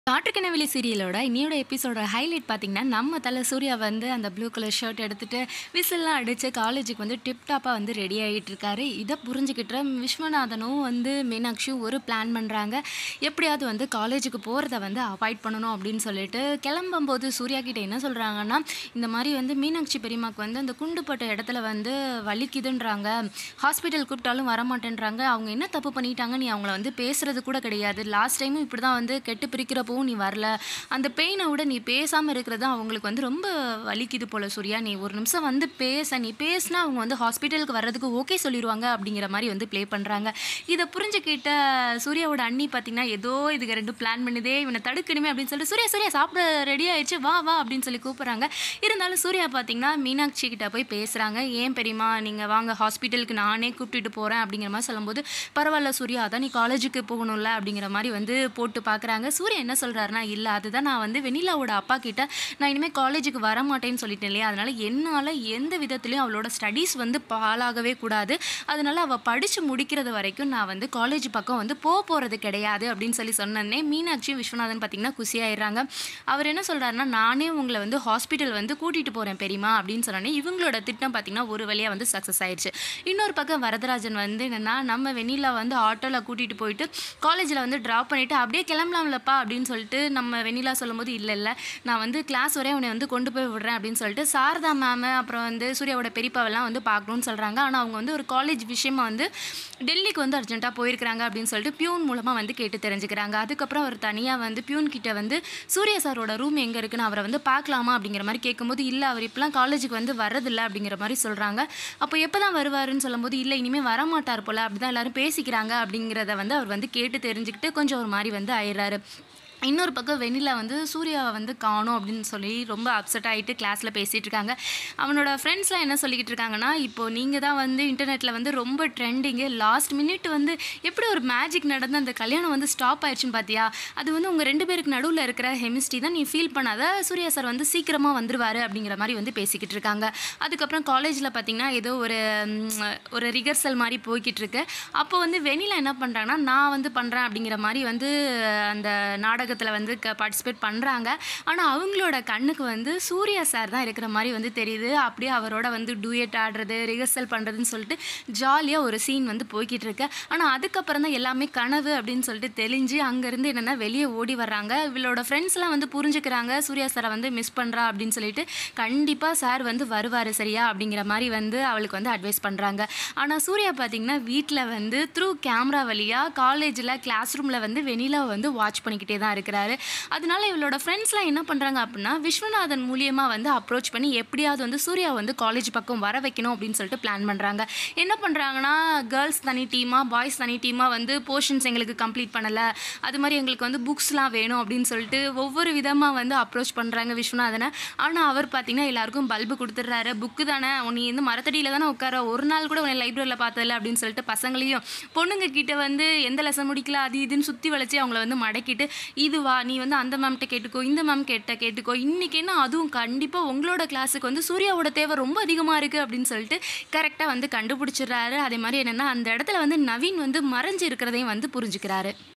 காற்றுக்கனவெளி சீரியலோட இன்னையோட எபிசோட ஹைலைட் பார்த்தீங்கன்னா நம்ம தலை சூர்யா வந்து அந்த ப்ளூ கலர் ஷர்ட் எடுத்துட்டு விசில்லாம் அடித்து காலேஜுக்கு வந்து டிப் டாப்பாக வந்து ரெடி ஆகிட்டு இருக்காரு இதை புரிஞ்சுக்கிட்ட விஸ்வநாதனும் வந்து மீனாட்சியும் ஒரு பிளான் பண்ணுறாங்க எப்படியாவது வந்து காலேஜுக்கு போகிறத வந்து அவாய்ட் பண்ணணும் அப்படின்னு சொல்லிட்டு கிளம்பும்போது சூர்யா கிட்ட என்ன சொல்கிறாங்கன்னா இந்த மாதிரி வந்து மீனாட்சி பெரியம்மாக்கு வந்து அந்த குண்டுப்பட்ட இடத்துல வந்து வலிக்குதுன்றாங்க ஹாஸ்பிட்டல் கூப்பிட்டாலும் வரமாட்டேன்றாங்க அவங்க என்ன தப்பு பண்ணிட்டாங்க நீ அவங்கள வந்து பேசுறது கூட கிடையாது லாஸ்ட் டைமும் இப்படி தான் வந்து கெட்டு பிரிக்கிறப்பவும் நீ வரல அந்த பெயினை விட நீ பேசாமல் இருக்கிறது அவங்களுக்கு வந்து ரொம்ப வலிக்குது போல சூர்யா நீ ஒரு நிமிஷம் வந்து பேச நீ பேசினா அவங்க வந்து ஹாஸ்பிட்டலுக்கு வர்றதுக்கு ஓகே சொல்லிடுவாங்க அப்படிங்கிற மாதிரி வந்து ப்ளே பண்ணுறாங்க இதை புரிஞ்சுக்கிட்ட சூர்யாவோட அண்ணி பார்த்தீங்கன்னா ஏதோ இதுக்கு ரெண்டு பிளான் பண்ணுதே இவனை தடுக்கணுமே அப்படின்னு சொல்லிட்டு சூர்யா சூர்யா சாப்பிட ரெடி ஆயிடுச்சு வா வா அப்படின்னு சொல்லி கூப்பிட்றாங்க இருந்தாலும் சூர்யா பார்த்தீங்கன்னா மீனாட்சி கிட்ட போய் பேசுகிறாங்க ஏன் பெரியம்மா நீங்கள் வாங்க ஹாஸ்பிட்டலுக்கு நானே கூப்பிட்டுட்டு போகிறேன் அப்படிங்கிற மாதிரி சொல்லும்போது பரவாயில்ல சூர்யா அதான் நீ காலேஜுக்கு போகணும்ல அப்படிங்கிற மாதிரி வந்து போட்டு பார்க்குறாங்க சூர்யா என்ன சொல்கிறாருன்னா இல்லை அதுதான் நான் வந்து வெண்ணிலாவோட அப்பா கிட்ட நான் இனிமேல் காலேஜுக்கு வர மாட்டேன்னு சொல்லிட்டேன் இல்லையா அதனால் என்னால் எந்த விதத்துலையும் அவளோட ஸ்டடீஸ் வந்து பாழாகவே கூடாது அதனால் அவள் படித்து முடிக்கிறது வரைக்கும் நான் வந்து காலேஜ் பக்கம் வந்து போக போகிறது கிடையாது அப்படின்னு சொல்லி சொன்னோடனே மீனாட்சியும் விஸ்வநாதன் பார்த்தீங்கன்னா குசியாயிடுறாங்க அவர் என்ன சொல்கிறாருன்னா நானே உங்களை வந்து ஹாஸ்பிட்டல் வந்து கூட்டிகிட்டு போகிறேன் பெரியமா அப்படின்னு சொன்னோடனே இவங்களோட திட்டம் பார்த்தீங்கன்னா ஒரு வழியாக வந்து சக்ஸஸ் ஆயிடுச்சு இன்னொரு பக்கம் வரதராஜன் வந்து என்னென்னா நம்ம வெண்ணிலா வந்து ஆட்டோவில் கூட்டிகிட்டு போயிட்டு காலேஜில் வந்து ட்ராப் பண்ணிவிட்டு அப்படியே கிளம்பலாம்லப்பா அப்படின்னு சொல்லிட்டு நம்ம வெண்ணிலா சொல்லும்போது இல்லை இல்லை நான் வந்து கிளாஸ் வரையும் உன்னை வந்து கொண்டு போய் விடுறேன் அப்படின்னு சொல்லிட்டு சாரதா மேமு அப்புறம் வந்து சூர்யாவோட பெரியப்பாவெல்லாம் வந்து பார்க்கணும்னு சொல்கிறாங்க ஆனால் அவங்க வந்து ஒரு காலேஜ் விஷயமா வந்து டெல்லிக்கு வந்து அர்ஜென்ட்டாக போயிருக்கிறாங்க அப்படின்னு சொல்லிட்டு பியூன் மூலமாக வந்து கேட்டு தெரிஞ்சுக்கிறாங்க அதுக்கப்புறம் அவர் தனியாக வந்து பியூன் கிட்ட வந்து சூர்யா சாரோட ரூம் எங்கே இருக்குன்னு அவரை வந்து பார்க்கலாமா அப்படிங்கிற மாதிரி கேட்கும்போது இல்லை அவர் இப்போலாம் காலேஜுக்கு வந்து வரதில்லை அப்படிங்கிற மாதிரி சொல்கிறாங்க அப்போ எப்போ தான் வருவாருன்னு சொல்லும்போது இல்லை இனிமேல் வரமாட்டார் போல் அப்படி தான் எல்லாரும் பேசிக்கிறாங்க அப்படிங்கிறத வந்து அவர் வந்து கேட்டு தெரிஞ்சுக்கிட்டு கொஞ்சம் ஒரு மாதிரி வந்து ஆயிடுறாரு இன்னொரு பக்கம் வெண்ணிலா வந்து சூர்யாவை வந்து காணும் அப்படின்னு சொல்லி ரொம்ப அப்செட் ஆகிட்டு கிளாஸில் பேசிகிட்டு இருக்காங்க அவனோட ஃப்ரெண்ட்ஸ்லாம் என்ன சொல்லிக்கிட்டு இருக்காங்கன்னா இப்போ நீங்கள் தான் வந்து இன்டர்நெட்டில் வந்து ரொம்ப ட்ரெண்டிங்கு லாஸ்ட் மினிட் வந்து எப்படி ஒரு மேஜிக் நடந்து அந்த கல்யாணம் வந்து ஸ்டாப் ஆயிடுச்சுன்னு பார்த்தியா அது வந்து உங்கள் ரெண்டு பேருக்கு நடுவில் இருக்கிற ஹெமிஸ்ட்ரி தான் நீ ஃபீல் பண்ணாத சூர்யா சார் வந்து சீக்கிரமாக வந்துருவார் அப்படிங்கிற மாதிரி வந்து பேசிக்கிட்டு இருக்காங்க அதுக்கப்புறம் காலேஜில் பார்த்தீங்கன்னா ஏதோ ஒரு ம், ஒரு ரிகர்சல் மாதிரி போய்கிட்டு இருக்கு அப்போ வந்து வெண்ணிலா என்ன பண்ணுறாங்கன்னா நான் வந்து பண்ணுறேன் அப்படிங்கிற மாதிரி வந்து அந்த நாடகத்தில் வந்து க பார்ட்டிசிபேட் பண்ணுறாங்க ஆனால் அவங்களோட கண்ணுக்கு வந்து சூர்யா சார் தான் இருக்கிற மாதிரி வந்து தெரியுது அப்படியே அவரோட வந்து டூயட் ஆடுறது ரிஹர்சல் பண்ணுறதுன்னு சொல்லிட்டு ஜாலியாக ஒரு சீன் வந்து போய்கிட்டு இருக்கு ஆனால் அதுக்கப்புறம் தான் எல்லாமே கனவு அப்படின்னு சொல்லிட்டு தெளிஞ்சு அங்கேருந்து என்னென்னா வெளியே ஓடி வர்றாங்க இவளோட ஃப்ரெண்ட்ஸ்லாம் வந்து புரிஞ்சுக்கிறாங்க சூர்யா சாரை வந்து மிஸ் பண்ணுறா அப்படின்னு சொல்லிட்டு கண்டிப்பாக சார் வந்து வருவார் சரியா அப்படிங்கிற மாதிரி வந்து அவளுக்கு வந்து அட்வைஸ் பண்ணுறாங்க ஆனால் சூர்யா பார்த்தீங்கன்னா வீட்டில் வந்து த்ரூ கேமரா வழியாக காலேஜில் கிளாஸ் ரூமில் வந்து வெனிலாவை வந்து வாட்ச் பண்ணிக்கிட்டே தான் இருக்கிறாரு அதனால இவளோட ஃப்ரெண்ட்ஸ்லாம் என்ன பண்ணுறாங்க அப்படின்னா விஸ்வநாதன் மூலியமாக வந்து அப்ரோச் பண்ணி எப்படியாவது வந்து சூர்யா வந்து காலேஜ் பக்கம் வர வைக்கணும் அப்படின்னு சொல்லிட்டு பிளான் பண்ணுறாங்க என்ன பண்ணுறாங்கன்னா கேர்ள்ஸ் தனி டீமாக பாய்ஸ் தனி டீமாக வந்து போர்ஷன்ஸ் எங்களுக்கு கம்ப்ளீட் பண்ணலை அது மாதிரி எங்களுக்கு வந்து புக்ஸ்லாம் வேணும் அப்படின்னு சொல்லிட்டு ஒவ்வொரு விதமாக வந்து அப்ரோச் பண்ணுறாங்க விஸ்வநாதனை ஆனால் அவர் பார்த்தீங்கன்னா எல்லாருக்கும் பல்பு கொடுத்துட்றாரு புக்கு தானே நீ வந்து மரத்தடியில் தானே உட்கார ஒரு நாள் கூட உன்னை லைப்ரரியில் பார்த்ததில்ல அப்படின்னு சொல்லிட்டு பசங்களையும் பொண்ணுங்க கிட்ட வந்து எந்த லெசன் முடிக்கல அது இதுன்னு சுற்றி வளைச்சி அவங்கள வந்து மடக்கிட்டு இதுவா நீ வந்து அந்த மேம்கிட்ட கேட்டுக்கோ இந்த மேம் கேட்ட கேட்டுக்கோ இன்னைக்கு என்ன அதுவும் கண்டிப்பாக உங்களோட கிளாஸுக்கு வந்து சூர்யாவோட தேவை ரொம்ப அதிகமாக இருக்குது அப்படின்னு சொல்லிட்டு கரெக்டாக வந்து கண்டுபிடிச்சிடுறாரு அதே மாதிரி என்னென்னா அந்த இடத்துல வந்து நவீன் வந்து மறைஞ்சு இருக்கிறதையும் வந்து புரிஞ்சுக்கிறாரு